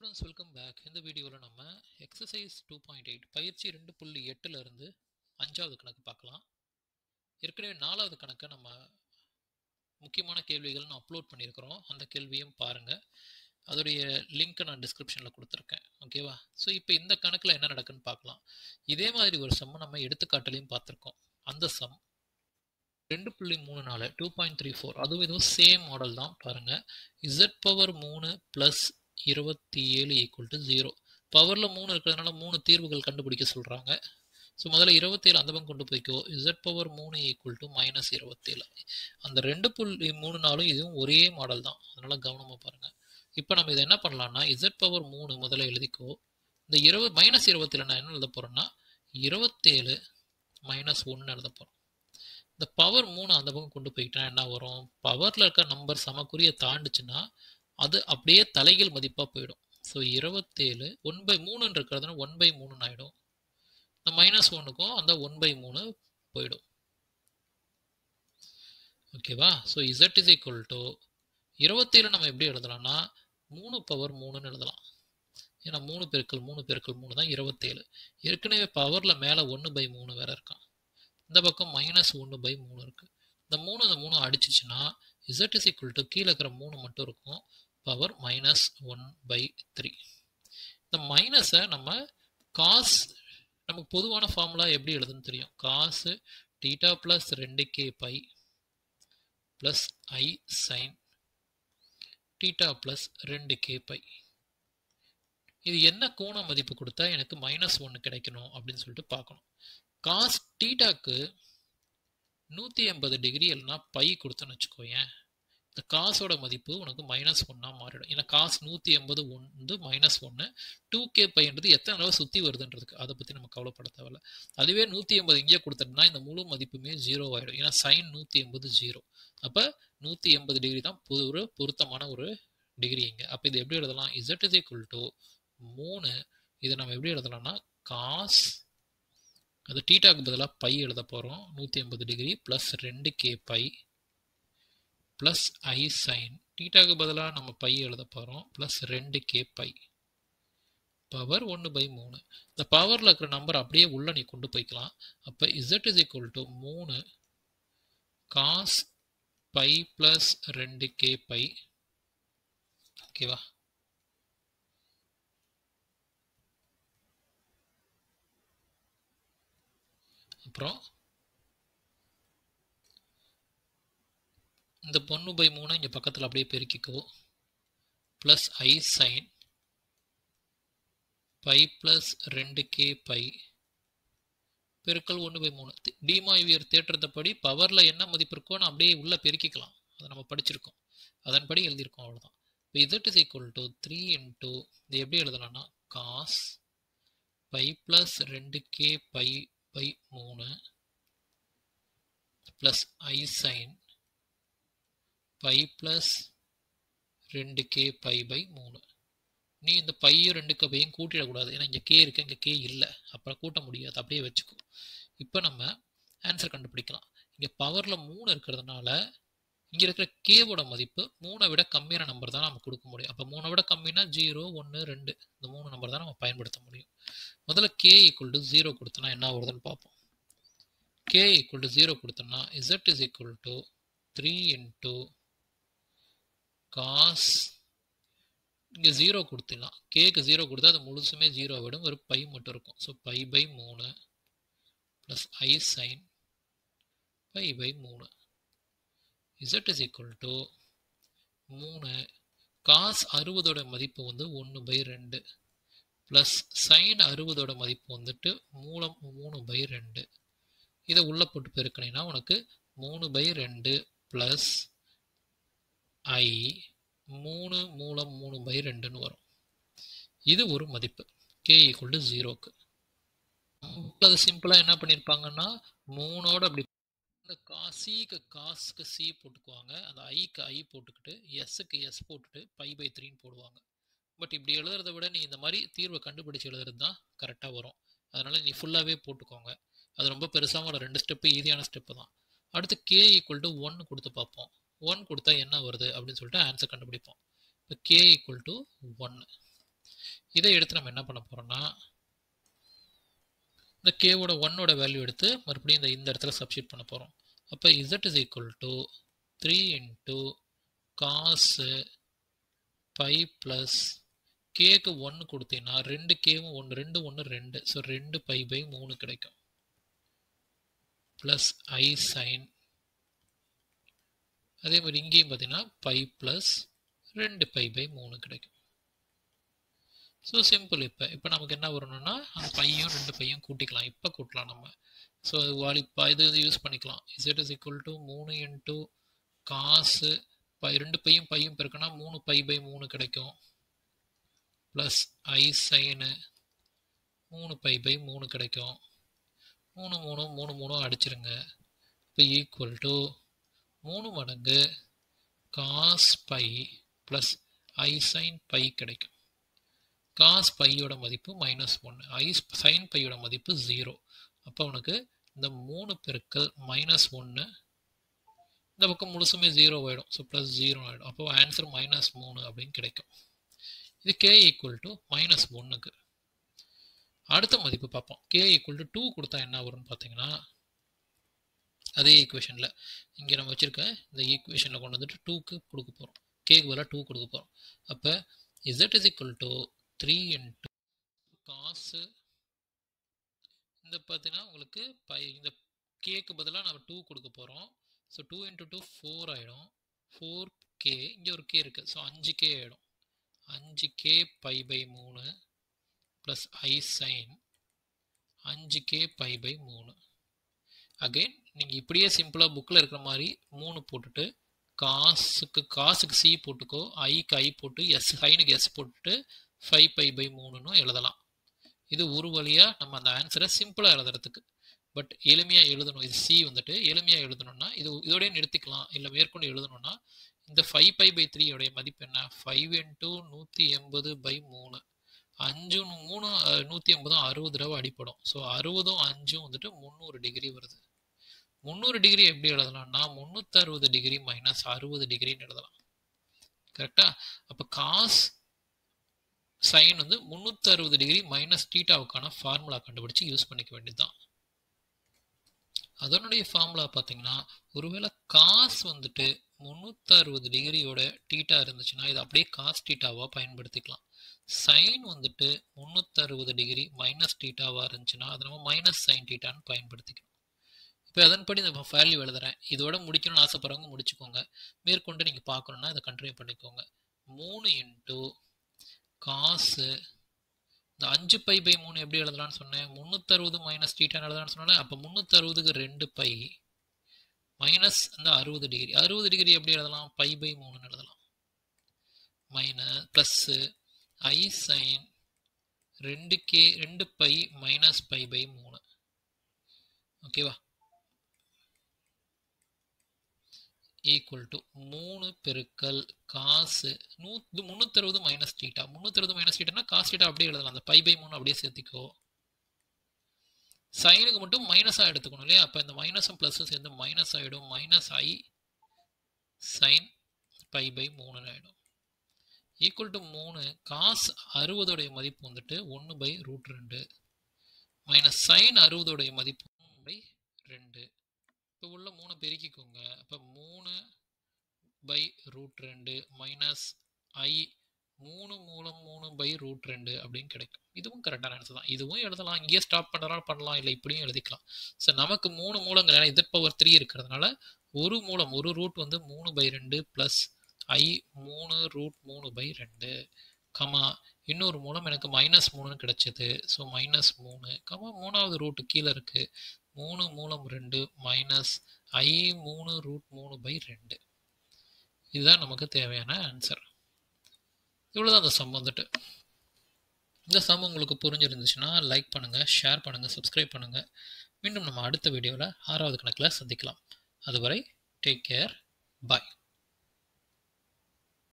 friends welcome back இந்த வீடியோவில் நம்ம எக்ஸசைஸ் டூ பாயிண்ட் எயிட் பயிற்சி ரெண்டு புள்ளி எட்டுலேருந்து அஞ்சாவது கணக்கு பார்க்கலாம் ஏற்கனவே நாலாவது கணக்கை நம்ம முக்கியமான கேள்விகள் நான் அப்லோட் பண்ணியிருக்கிறோம் அந்த கேள்வியும் பாருங்கள் அதோடைய லிங்க்கை நான் டிஸ்கிரிப்ஷனில் கொடுத்துருக்கேன் ஓகேவா ஸோ இப்போ இந்த கணக்கில் என்ன நடக்குன்னு பார்க்கலாம் இதே மாதிரி ஒரு சம்மை நம்ம எடுத்துக்காட்டுலையும் பார்த்துருக்கோம் அந்த சம் ரெண்டு புள்ளி மூணு நாலு டூ பாயிண்ட் த்ரீ ஃபோர் அதுவும் இதுவும் சேம் மாடல் தான் பாருங்கள் இசட் பவர் மூணு ப்ளஸ் இருபத்தி ஏழு ஈக்குவல் டு ஜீரோ பவரில் மூணு இருக்கிறதுனால மூணு தீர்வுகள் கண்டுபிடிக்க சொல்கிறாங்க ஸோ முதல்ல இருபத்தேழு அந்த பக்கம் கொண்டு போய்க்கோ இசட் பவர் மூணு ஈக்குவல் டு மைனஸ் இருபத்தேழு அந்த ரெண்டு புள்ளி மூணு நாளும் இதுவும் ஒரே மாடல் தான் அதனால் கவனமாக பாருங்கள் இப்போ நம்ம இதை என்ன பண்ணலாம்னா இசட் பவர் மூணு முதல்ல எழுதிக்கோ இந்த இருபது மைனஸ் இருபத்தேழு நான் என்ன எழுத போகிறேன்னா இருபத்தேழு மைனஸ் ஒன்று எழுத போகிறோம் இந்த பவர் மூணு அந்த பக்கம் கொண்டு போயிட்டா என்ன வரும் பவரில் இருக்க நம்பர் சமக்குறியை தாண்டுச்சுன்னா அது அப்படியே தலைகீழ் மதிப்பாக போயிடும் ஸோ இருபத்தேழு ஒன் பை மூணுன்னு இருக்கிறதுனா ஒன் பை மூணுன்னு ஆகிடும் இந்த மைனஸ் ஒன்றுக்கும் அந்த ஒன் பை மூணு போயிடும் ஓகேவா so Z is equal to இருபத்தேழு நம்ம எப்படி எழுதலாம்னா மூணு பவர் மூணுன்னு எழுதலாம் ஏன்னா மூணு பெருக்கள் மூணு பெருக்கள் மூணு தான் இருபத்தேழு ஏற்கனவே பவரில் மேலே ஒன்று பை மூணு வேற இருக்கான் இந்த பக்கம் மைனஸ் ஒன்று பை மூணு இருக்குது இந்த மூணு இந்த மூணு அடிச்சிச்சுன்னா இசட் இஸ் ஈக்குவல் டு கீழே இருக்கிற மூணு மட்டும் இருக்கும் power minus one by three இந்த மைனஸை நம்ம காஸ் நமக்கு பொதுவான ஃபார்முலா எப்படி எழுதுன்னு தெரியும் காசு டீட்டா ப்ளஸ் ரெண்டு K pi plus I sine theta plus ரெண்டு கே பை இது என்ன கோண மதிப்பு கொடுத்தா எனக்கு மைனஸ் ஒன்று கிடைக்கணும் அப்படின்னு சொல்லிட்டு பார்க்கணும் காஸ் டீட்டாக்கு நூற்றி எண்பது டிகிரி இல்லைனா பை கொடுத்தோன்னு வச்சுக்கோயேன் இந்த காசோட மதிப்பு உனக்கு மைனஸ் ஒன்னாக மாறிடும் ஏன்னா காசு நூற்றி எண்பது ஒன்று மைனஸ் ஒன்று டூ கே பைன்றது எத்தனை தடவை சுற்றி வருதுன்றதுக்கு அதை பற்றி நம்ம கவலைப்பட தேவையில்ல அதுவே நூற்றி எண்பது இங்கே கொடுத்துட்டோம்னா இந்த முழு மதிப்புமே ஜீரோ ஆகிடும் ஏன்னா சைன் நூற்றி எண்பது ஜீரோ அப்போ நூற்றி எண்பது டிகிரி தான் பொது ஒரு பொருத்தமான ஒரு டிகிரி இங்கே அப்போ இது எப்படி எழுதலாம் இசட் இஸ் ஈக்குவல் டு மூணு இதை நம்ம எப்படி எழுதலாம்னா காஸ் அது டீட்டாக்கு பதிலாக பை எழுத போகிறோம் நூற்றி எண்பது டிகிரி ப்ளஸ் ரெண்டு K pi plus I sine டீட்டாக்கு பதிலாக நம்ம பை எழுத போகிறோம் ப்ளஸ் ரெண்டு கே பை பவர் ஒன்று பை மூணு இந்த பவரில் இருக்கிற நம்பர் அப்படியே உள்ளே நீ கொண்டு போய்க்கலாம் அப்போ இசட் இஸ் ஈக்குவல் டு மூணு காஸ் பை ப்ளஸ் ரெண்டு கே பை ஓகேவா அப்புறம் இந்த பொண்ணு பை மூணு இங்கே பக்கத்தில் அப்படியே பெருக்கிக்கோ plus I sine pi plus ரெண்டு கே பை பெருக்கல் ஒன்று பை மூணு டிமாவியர் தேற்றத்தப்படி பவரில் என்ன மதிப்பு இருக்கோ நான் அப்படியே உள்ளே பெருக்கிக்கலாம் அதை நம்ம படிச்சிருக்கோம் அதன்படி எழுதியிருக்கோம் அவ்வளோதான் இப்போ Z is equal to three into இது எப்படி எழுதலாம்னா காஸ் பை ப்ளஸ் ரெண்டு கே பை பை மூணு plus I sine pi plus ரெண்டு கே பை பை மூணு நீ இந்த பையும் ரெண்டு பையும் கூட்டிடக்கூடாது ஏன்னா இங்கே கே இருக்கு இங்கே கே இல்லை அப்புறம் கூட்ட முடியாது அப்படியே வச்சுக்கோ இப்போ நம்ம ஆன்சர் கண்டுபிடிக்கலாம் இங்கே பவரில் மூணு இருக்கிறதுனால இங்கே இருக்கிற கேவோட மதிப்பு மூணை விட கம்மியான நம்பர் தான் நம்ம கொடுக்க முடியும் அப்போ மூணை விட கம்மினா ஜீரோ ஒன்று ரெண்டு இந்த மூணு நம்பர் தான் நம்ம பயன்படுத்த முடியும் முதல்ல கே ஈக்குவல் டு ஜீரோ கொடுத்தோன்னா என்ன வருதுன்னு பார்ப்போம் கே ஈக்குவல் டு ஜீரோ கொடுத்தோம்னா Z is equal to three into cos இங்கே ஜீரோ கொடுத்துடலாம் கேக்கு ஜீரோ கொடுத்தா அது முழுசுமே ஜீரோ விடும் ஒரு பை மட்டும் இருக்கும் ஸோ பை பை மூணு plus I sine pi by மூணு இசட் இஸ் ஈக்குவல் டு மூணு காஸ் அறுபதோட மதிப்பு வந்து ஒன்று பை ரெண்டு ப்ளஸ் சைன் அறுபதோட மதிப்பு வந்துட்டு மூலம் மூணு பை ரெண்டு இதை உள்ளே போட்டு பெருக்கினீங்கன்னா உனக்கு மூணு பை ரெண்டு ப்ளஸ் ஐ மூணு மூலம் மூணு பை ரெண்டுன்னு வரும் இது ஒரு மதிப்பு கே ஈக்குவல் டு ஜீரோக்கு அது சிம்பிளாக என்ன பண்ணியிருப்பாங்கன்னா மூணோட அப்படி இந்த காசிக்கு காசுக்கு சி போட்டுக்குவாங்க அந்த ஐக்கு ஐ போட்டுக்கிட்டு எஸ்ஸுக்கு எஸ் போட்டுட்டு பை பை த்ரீன்னு போடுவாங்க பட் இப்படி எழுதுறத விட நீ இந்த மாதிரி தீர்வை கண்டுபிடிச்சு எழுதுறது தான் கரெக்டாக வரும் அதனால் நீ ஃபுல்லாகவே போட்டுக்கோங்க அது ரொம்ப பெருசாக ஒரு ரெண்டு ஸ்டெப்பு ஈஸியான ஸ்டெப்பு தான் அடுத்து கே ஈக்குவல் டு ஒன்று கொடுத்து பார்ப்போம் ஒன் கொடுத்தா என்ன வருது அப்படின்னு சொல்லிட்டு ஆன்சர் கண்டுபிடிப்போம் இப்போ கே ஈக்குவல் டு ஒன்று இதை எடுத்து நம்ம என்ன பண்ண போகிறோம்னா இந்த கேவோட ஒன்னோட வேல்யூ எடுத்து மறுபடியும் இந்த இந்த இடத்துல சப்ஸ்டியூட் பண்ண போகிறோம் அப்போ Z is equal to three into cos pi plus கேக்கு ஒன்று கொடுத்தீங்கன்னா ரெண்டு கேவும் ஒன்று ரெண்டு ஒன்று ரெண்டு ஸோ ரெண்டு பை பை மூணு கிடைக்கும் ப்ளஸ் ஐ சைன் அதே மாதிரி இங்கேயும் பார்த்தீங்கன்னா பை ப்ளஸ் ரெண்டு பை பை மூணு கிடைக்கும் ஸோ சிம்பிள் இப்போ இப்போ நமக்கு என்ன வரணும்னா அந்த பையும் ரெண்டு பையும் கூட்டிக்கலாம் இப்போ கூட்டலாம் நம்ம ஸோ அது வாலி இது யூஸ் பண்ணிக்கலாம் இசட் இஸ் ஈக்குவல் டு மூணு இன்ட்டு காசு பை ரெண்டு பையும் பையும் பெருக்குன்னா மூணு பை பை மூணு கிடைக்கும் ப்ளஸ் ஐ சைனு மூணு பை பை மூணு கிடைக்கும் மூணு மூணு மூணு மூணும் அடிச்சிருங்க இப்போ ஈக்குவல் டு மூணு மடங்கு cos pi plus I sine pi கிடைக்கும் காஸ் பையோட மதிப்பு மைனஸ் ஒன்று ஐ சைன் பையோட மதிப்பு ஜீரோ அப்போ உனக்கு இந்த மூணு பெருக்கள் மைனஸ் ஒன்று இந்த பக்கம் முழுசுமே ஜீரோ ஆகிடும் ஸோ ப்ளஸ் ஜீரோ ஆகிடும் அப்போ ஆன்சர் மைனஸ் மூணு அப்படின்னு கிடைக்கும் இது கே ஈக்குவல் டு மைனஸ் ஒன்றுக்கு அடுத்த மதிப்பு பார்ப்போம் கே ஈக்குவல் டு டூ கொடுத்தா என்ன வரும்னு பார்த்தீங்கன்னா அதே ஈக்குவேஷனில் இங்கே நம்ம வச்சுருக்க இந்த ஈக்குவேஷனில் கொண்டு வந்துட்டு டூக்கு கொடுக்க போகிறோம் கேக்கு பதிலாக டூ கொடுக்க போகிறோம் அப்போ Z is equal to three into cos இந்த பார்த்தீங்கன்னா உங்களுக்கு பை இந்த கேக்கு பதிலாக நம்ம டூ கொடுக்க போகிறோம் so two into two four ஆகிடும் ஃபோர் கே இங்கே ஒரு கே இருக்குது ஸோ அஞ்சு கே ஆகிடும் அஞ்சு கே பை பை மூணு ப்ளஸ் ஐ சைன் அஞ்சு கே பை பை மூணு அகெயின் நீங்கள் இப்படியே சிம்பிளாக புக்கில் இருக்கிற மாதிரி மூணு போட்டுட்டு காசுக்கு காசுக்கு சி போட்டுக்கோ ஐக்கு ஐ போட்டு எஸ் சைனுக்கு எஸ் போட்டுட்டு ஃபைவ் பை பை மூணுன்னு எழுதலாம் இது ஒரு வழியாக நம்ம அந்த ஆன்சரை சிம்பிளாக எழுதுறதுக்கு பட் எளிமையாக எழுதணும் இது சி வந்துட்டு எளிமையாக எழுதணும்னா இது இதோடய நிறுத்திக்கலாம் இல்லை மேற்கொண்டு எழுதணும்னா இந்த ஃபைவ் பை பை த்ரீயோடைய மதிப்பு என்ன ஃபைவ் இன்ட்டு நூற்றி எண்பது பை மூணு அஞ்சு மூணு நூற்றி எண்பதும் அறுபது தடவை அடிப்படும் ஸோ அறுபதும் அஞ்சும் வந்துட்டு முந்நூறு டிகிரி வருது முந்நூறு டிகிரி எப்படி எழுதலாம்னா முந்நூற்றறுபது டிகிரி மைனஸ் அறுபது டிகிரின்னு எழுதலாம் கரெக்டா அப்போ காஸ் சைன் வந்து முந்நூற்றறுபது டிகிரி மைனஸ் டீட்டாவுக்கான ஃபார்முலா கண்டுபிடிச்சு யூஸ் பண்ணிக்க வேண்டியதுதான் அதனுடைய ஃபார்முலா பார்த்தீங்கன்னா ஒருவேளை காஸ் வந்துட்டு முந்நூற்றறுபது டிகிரியோட டீட்டா இருந்துச்சுன்னா இது அப்படியே காஸ் டீட்டாவாக பயன்படுத்திக்கலாம் சைன் வந்துட்டு முந்நூற்றறுபது டிகிரி மைனஸ் டீட்டாவாக இருந்துச்சுன்னா அது நம்ம மைனஸ் சைன் டீட்டான்னு பயன்படுத்திக்கணும் இப்போ அதன்படி இந்த வேல்யூ எழுதுறேன் இதோட முடிக்கணும்னு ஆசைப்படுறவங்க முடிச்சுக்கோங்க மேற்கொண்டு நீங்கள் பார்க்கணுன்னா இதை கண்டினியூ பண்ணிக்கோங்க மூணு இன்ட்டு காசு இந்த அஞ்சு பை பை மூணு எப்படி எழுதலாம்னு சொன்னேன் முந்நூற்றறுபது மைனஸ் டீட்டான்னு எழுதலாம்னு சொன்னேன் அப்போ முந்நூற்றறுபதுக்கு ரெண்டு பை மைனஸ் இந்த அறுபது டிகிரி அறுபது டிகிரி எப்படி எழுதலாம் பை பை மூணுன்னு எழுதலாம் மைனஸ் ப்ளஸ்ஸு ஐ சைன் ரெண்டு கே ரெண்டு பை மைனஸ் பை பை மூணு ஓகேவா ஈக்குவல் டு மூணு பெருக்கல் காசு நூ முந்நூற்றறுபது மைனஸ் டீட்டா முந்நூற்றறுபது மைனஸ் டீட்டானா காசு டீட்டா அப்படியே எழுதலாம் அந்த பை பை மூணு அப்படியே சேர்த்திக்கோ சைனுக்கு மட்டும் மைனஸாக எடுத்துக்கணும் இல்லையா அப்போ இந்த மைனஸும் ப்ளஸும் சேர்ந்து மைனஸ் ஆகிடும் minus I sine pi by மூணு ஆகிடும் ஈக்குவல் டு மூணு காசு அறுபதோடைய மதிப்பு வந்துட்டு ஒன்று பை ரூட் ரெண்டு மைனஸ் சைன் அறுபதோடைய மதிப்பு பை ரெண்டு இப்போ உள்ள மூணு பெருக்கிக்கோங்க அப்போ மூணு பை ரூட் ரெண்டு மைனஸ் ஐ மூணு மூலம் மூணு பை ரூட் ரெண்டு அப்படின்னு கிடைக்கும் இதுவும் கரெக்டான ஆன்சர் தான் இதுவும் எழுதலாம் இங்கேயே ஸ்டாப் பண்ணுறனால பண்ணலாம் இல்லை இப்படியும் எழுதிக்கலாம் ஸோ நமக்கு மூணு மூலங்கள் ஏன்னா இசட் பவர் த்ரீ இருக்கிறதுனால ஒரு மூலம் ஒரு ரூட் வந்து மூணு பை ரெண்டு ப்ளஸ் ஐ மூணு ரூட் மூணு பை ரெண்டு கமா இன்னொரு மூலம் எனக்கு மைனஸ் மூணுன்னு கிடைச்சது ஸோ மைனஸ் மூணு கமா மூணாவது ரூட்டு கீழே இருக்குது மூணு மூலம் ரெண்டு மைனஸ் ஐ மூணு ரூட் மூணு பை ரெண்டு இதுதான் நமக்கு தேவையான ஆன்சர் இவ்வளோதான் அந்த சம் வந்துட்டு இந்த சம் உங்களுக்கு புரிஞ்சிருந்துச்சுன்னா லைக் பண்ணுங்கள் ஷேர் பண்ணுங்கள் சப்ஸ்கிரைப் பண்ணுங்கள் மீண்டும் நம்ம அடுத்த வீடியோவில் ஆறாவது கணக்கில் சந்திக்கலாம் அதுவரை டேக் கேர் பாய்